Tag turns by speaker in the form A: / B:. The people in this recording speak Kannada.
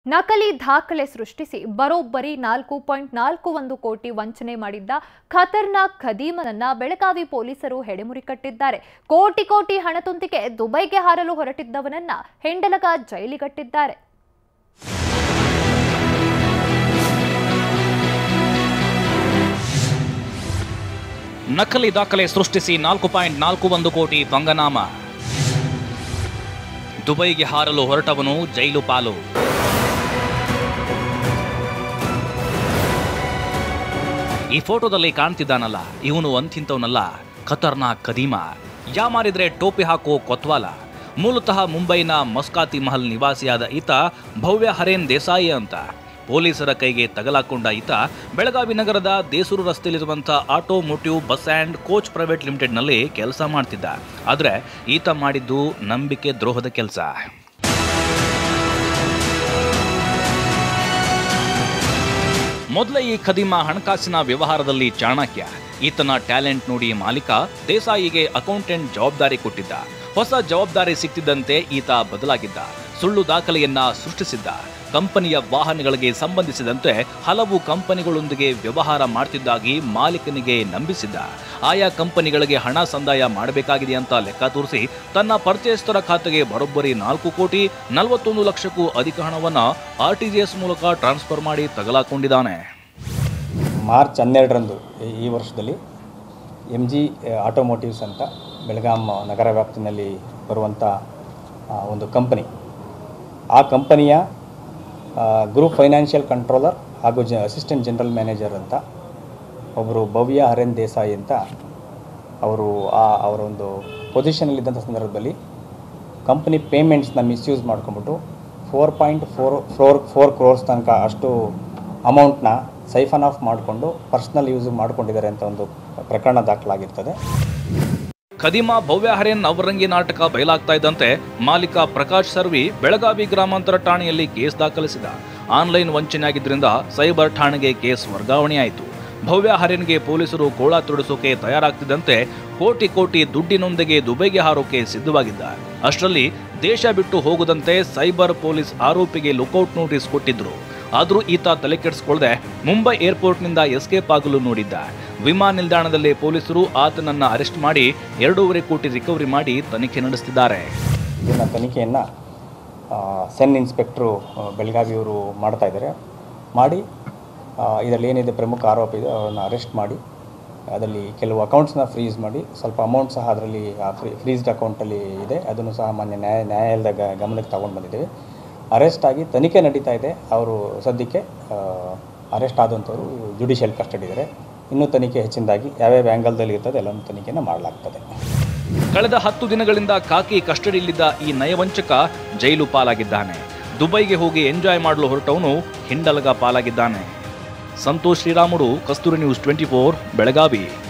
A: ನಕಲಿ ದಾಖಲೆ ಸೃಷ್ಟಿಸಿ ಬರೋಬ್ಬರಿ ನಾಲ್ಕು ಪಾಯಿಂಟ್ ನಾಲ್ಕು ಒಂದು ಕೋಟಿ ವಂಚನೆ ಮಾಡಿದ್ದ ಖತರ್ನಾಕ್ ಖದೀಮನನ್ನ ಬೆಳಗಾವಿ ಪೊಲೀಸರು ಹೆಡೆಮುರಿ ಕಟ್ಟಿದ್ದಾರೆ ಕೋಟಿ ಕೋಟಿ ಹಣತೊಂದಿಗೆ ದುಬೈಗೆ ಹಾರಲು ಹೊರಟಿದ್ದವನನ್ನ ಹೆಂಡಲಗ ಜೈಲಿಗಟ್ಟಿದ್ದಾರೆ
B: ನಕಲಿ ದಾಖಲೆ ಸೃಷ್ಟಿಸಿ ನಾಲ್ಕು ಪಾಯಿಂಟ್ ನಾಲ್ಕು ಒಂದು ಕೋಟಿ ಪಂಗನಾಮ ದುಬೈಗೆ ಹಾರಲು ಹೊರಟವನು ಜೈಲು ಪಾಲು ಈ ಫೋಟೋದಲ್ಲಿ ಕಾಣ್ತಿದ್ದಾನಲ್ಲ ಇವನು ಅಂತಿಂತವನಲ್ಲ ಖತರ್ನಾಕ್ ಕದೀಮ ಯಾಮಾರಿದ್ರೆ ಟೋಪಿ ಹಾಕೋ ಕೊತ್ವಾಲ ಮೂಲತಃ ಮುಂಬೈನ ಮಸ್ಕಾತಿ ಮಹಲ್ ನಿವಾಸಿಯಾದ ಈತ ಭವ್ಯ ಹರೇನ್ ದೇಸಾಯಿ ಅಂತ ಪೊಲೀಸರ ಕೈಗೆ ತಗಲಾಕೊಂಡ ಈತ ಬೆಳಗಾವಿ ನಗರದ ದೇಸೂರು ರಸ್ತೆಯಲ್ಲಿರುವಂಥ automotive bus and coach private ಲಿಮಿಟೆಡ್ನಲ್ಲಿ ಕೆಲಸ ಮಾಡ್ತಿದ್ದ ಆದರೆ ಈತ ಮಾಡಿದ್ದು ನಂಬಿಕೆ ದ್ರೋಹದ ಕೆಲಸ ಮೊದಲ ಈ ಖದೀಮ ಹಣಕಾಸಿನ ವ್ಯವಹಾರದಲ್ಲಿ ಚಾಣಕ್ಯ ಈತನ ಟ್ಯಾಲೆಂಟ್ ನೋಡಿ ಮಾಲೀಕ ದೇಸಾಯಿಗೆ ಅಕೌಂಟೆಂಟ್ ಜವಾಬ್ದಾರಿ ಕೊಟ್ಟಿದ್ದ ಹೊಸ ಜವಾಬ್ದಾರಿ ಸಿಕ್ತಿದ್ದಂತೆ ಈತ ಬದಲಾಗಿದ್ದ ಸುಳ್ಳು ದಾಖಲೆಯನ್ನ ಸೃಷ್ಟಿಸಿದ್ದ ಕಂಪನಿಯ ವಾಹನಗಳಿಗೆ ಸಂಬಂಧಿಸಿದಂತೆ ಹಲವು ಕಂಪನಿಗಳೊಂದಿಗೆ ವ್ಯವಹಾರ ಮಾಡ್ತಿದ್ದಾಗಿ ಮಾಲೀಕನಿಗೆ ನಂಬಿಸಿದ್ದ ಆಯಾ ಕಂಪನಿಗಳಿಗೆ ಹಣ ಸಂದಾಯ ಮಾಡಬೇಕಾಗಿದೆ ಅಂತ ಲೆಕ್ಕ ತೋರಿಸಿ ತನ್ನ ಪರಿಚಯಸ್ಥರ ಖಾತೆಗೆ ಬರೋಬ್ಬರಿ ನಾಲ್ಕು ಕೋಟಿ ನಲವತ್ತೊಂದು ಲಕ್ಷಕ್ಕೂ ಅಧಿಕ ಹಣವನ್ನ ಆರ್ಟಿಜಿಎಸ್ ಮೂಲಕ ಟ್ರಾನ್ಸ್ಫರ್ ಮಾಡಿ ತಗಲಾಕೊಂಡಿದ್ದಾನೆ
C: ಮಾರ್ಚ್ ಹನ್ನೆರಡರಂದು ಈ- ಈ ವರ್ಷದಲ್ಲಿ ಎಮ್ ಜಿ ಆಟೋಮೋಟಿವ್ಸ್ ಅಂತ ಬೆಳಗಾಂ ನಗರ ವ್ಯಾಪ್ತಿನಲ್ಲಿ ಬರುವಂಥ ಆ, ಒಂದು ಕಂಪನಿ ಆ ಕಂಪನಿಯ ಗ್ರೂಪ್ ಫೈನಾನ್ಷಿಯಲ್ ಕಂಟ್ರೋಲರ್ ಹಾಗೂ ಜ ಅಸಿಸ್ಟೆಂಟ್ ಜನರಲ್ ಮ್ಯಾನೇಜರ್ ಅಂತ ಒಬ್ಬರು ಭವ್ಯ ಹರೇನ್ ದೇಸಾಯಿ ಅಂತ ಅವರು ಆ ಅವರ ಒಂದು ಪೊಸಿಷನಲ್ಲಿದ್ದಂಥ ಸಂದರ್ಭದಲ್ಲಿ ಕಂಪನಿ ಪೇಮೆಂಟ್ಸ್ನ ಮಿಸ್ಯೂಸ್ ಮಾಡ್ಕೊಂಬಿಟ್ಟು four point four four four crores ತನಕ ಅಷ್ಟು ಅಮೌಂಟ್ನ ಸೈಫನ್ ಆಫ್ ಮಾಡಿಕೊಂಡು ಪರ್ಸ್ನಲ್ ಯೂಸ್ ಮಾಡ್ಕೊಂಡಿದ್ದಾರೆ ಅಂತ ಒಂದು ಪ್ರಕರಣ ದಾಖಲಾಗಿರ್ತದೆ
B: ಖದೀಮ ಭವ್ಯ ಹರೇನ್ ನವರಂಗಿ ನಾಟಕ ಬಯಲಾಗ್ತಾ ಇದ್ದಂತೆ ಮಾಲೀಕ ಪ್ರಕಾಶ್ ಸರ್ವಿ ಬೆಳಗಾವಿ ಗ್ರಾಮಾಂತರ ಠಾಣೆಯಲ್ಲಿ ಕೇಸ್ ದಾಖಲಿಸಿದ ಆನ್ಲೈನ್ ವಂಚನೆಯಾಗಿದ್ದರಿಂದ ಸೈಬರ್ ಠಾಣೆಗೆ ಕೇಸ್ ವರ್ಗಾವಣೆಯಾಯಿತು ಭವ್ಯ ಹರೇನ್ಗೆ ಪೊಲೀಸರು ಕೋಳ ತೊಡಿಸೋಕೆ ತಯಾರಾಗ್ತಿದ್ದಂತೆ ಕೋಟಿ ಕೋಟಿ ದುಡ್ಡಿನೊಂದಿಗೆ ದುಬೈಗೆ ಹಾರೋಕೆ ಸಿದ್ಧವಾಗಿದ್ದ ಅಷ್ಟರಲ್ಲಿ ದೇಶ ಬಿಟ್ಟು ಹೋಗದಂತೆ ಸೈಬರ್ ಪೊಲೀಸ್ ಆರೋಪಿಗೆ ಲುಕೌಟ್ ನೋಟಿಸ್ ಕೊಟ್ಟಿದ್ರು ಆದರೂ ಈತ ತಲೆ ಕೆಡಿಸ್ಕೊಳ್ದೆ ಮುಂಬೈ ಏರ್ಪೋರ್ಟ್ನಿಂದ ಎಸ್ಕೇಪ್ ಆಗಲು ನೋಡಿದ್ದ ವಿಮಾನ ನಿಲ್ದಾಣದಲ್ಲಿ ಪೊಲೀಸರು ಆತನನ್ನ ಅರೆಸ್ಟ್ ಮಾಡಿ ಎರಡೂವರೆ ಕೋಟಿ ರಿಕವರಿ ಮಾಡಿ ತನಿಖೆ ನಡೆಸುತ್ತಿದ್ದಾರೆ
C: ಇದನ್ನು ತನಿಖೆಯನ್ನು ಸೆನ್ ಇನ್ಸ್ಪೆಕ್ಟ್ರು ಆ, ಬೆಳಗಾವಿಯವರು ಮಾಡ್ತಾ ಇದ್ದಾರೆ ಮಾಡಿ ಇದರಲ್ಲಿ ಏನಿದೆ ಪ್ರಮುಖ ಆರೋಪ ಇದೆ ಅವರನ್ನು ಅರೆಸ್ಟ್ ಮಾಡಿ ಅದರಲ್ಲಿ ಕೆಲವು ಅಕೌಂಟ್ಸ್ನ ಫ್ರೀಸ್ ಮಾಡಿ ಸ್ವಲ್ಪ ಅಮೌಂಟ್ ಸಹ ಅದರಲ್ಲಿ ಆ ಫ್ರೀ ಫ್ರೀಸ್ಡ್ ಅಕೌಂಟಲ್ಲಿ ಇದೆ ಅದನ್ನು ಸಹ ಮಾನ್ಯ ನ್ಯಾಯ ನ್ಯಾಯಾಲಯದ ಗ- ಗಮನಕ್ಕೆ ತಗೊಂಡು ಬಂದಿದ್ದೇವೆ ಅರೆಸ್ಟ್ ಆಗಿ ತನಿಖೆ ನಡೀತಾ ಇದೆ ಅವರು ಸದ್ಯಕ್ಕೆ ಅರೆಸ್ಟ್ ಆದಂಥವರು ಜುಡಿಷಿಯಲ್ ಕಸ್ಟಡಿ ಇದ್ದಾರೆ ಇನ್ನೂ ತನಿಖೆ ಹೆಚ್ಚಿನದಾಗಿ ಯಾವ್ಯಾವ ಆ್ಯಂಗಲ್ದಲ್ಲಿ ಇರ್ತದೆ ಎಲ್ಲನೂ ತನಿಖೆಯನ್ನು ಮಾಡಲಾಗ್ತದೆ
B: ಕಳೆದ ಹತ್ತು ದಿನಗಳಿಂದ ಕಾಕಿ ಕಸ್ಟಡಿಯಲ್ಲಿದ್ದ ಈ ನಯವಂಚಕ ಜೈಲು ಪಾಲಾಗಿದ್ದಾನೆ ದುಬೈಗೆ ಹೋಗಿ ಎಂಜಾಯ್ ಮಾಡಲು ಹೊರಟವನು ಹಿಂಡಲಗ ಪಾಲಾಗಿದ್ದಾನೆ Santosh Shriramudu Kasturi news twenty four Belagavi